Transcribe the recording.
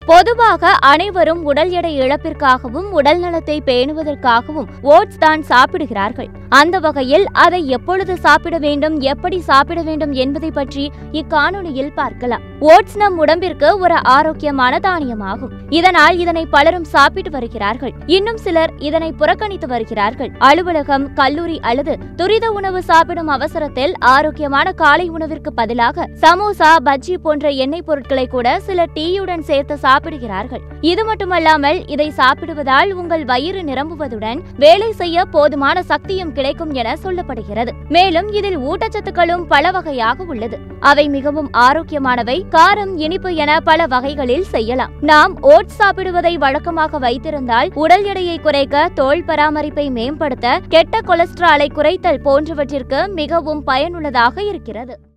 பொதுவாக அனைவரும் உடல் எடை இழப்பிற்காகவும் உடல் நலத்தை பேணுவதற்காகவும் ஓட்ஸ் தான் சாப்பிடுகிறார்கள் அந்த வகையில் அதை எப்பொழுது சாப்பிட வேண்டும் எப்படி சாப்பிட வேண்டும் என்பதை பற்றி இக்காணொளியில் பார்க்கலாம் ஓட்ஸ் நம் உடம்பிற்கு ஒரு ஆரோக்கியமான தானியமாகும் இதனால் இதனை பலரும் சாப்பிட்டு வருகிறார்கள் இன்னும் சிலர் இதனை புறக்கணித்து வருகிறார்கள் அலுவலகம் கல்லூரி அல்லது துரித உணவு சாப்பிடும் அவசரத்தில் ஆரோக்கியமான காலை உணவிற்கு பதிலாக சமோசா பஜ்ஜி போன்ற எண்ணெய் பொருட்களை கூட சிலர் டீயுடன் சேர்த்து சாப்பிடுகிறார்கள் இது மட்டுமல்லாமல் இதை சாப்பிடுவதால் உங்கள் வயிறு நிரம்புவதுடன் வேலை செய்ய போதுமான சக்தியும் கிடைக்கும் என சொல்லப்படுகிறது மேலும் இதில் ஊட்டச்சத்துக்களும் பல வகையாக உள்ளது அவை மிகவும் ஆரோக்கியமானவை காரம் இனிப்பு என பல வகைகளில் செய்யலாம் நாம் ஓட்ஸ் சாப்பிடுவதை வழக்கமாக வைத்திருந்தால் உடல் எடையை குறைக்க தோல் பராமரிப்பை மேம்படுத்த கெட்ட கொலஸ்ட்ராலை குறைத்தல் போன்றவற்றிற்கு மிகவும் பயனுள்ளதாக இருக்கிறது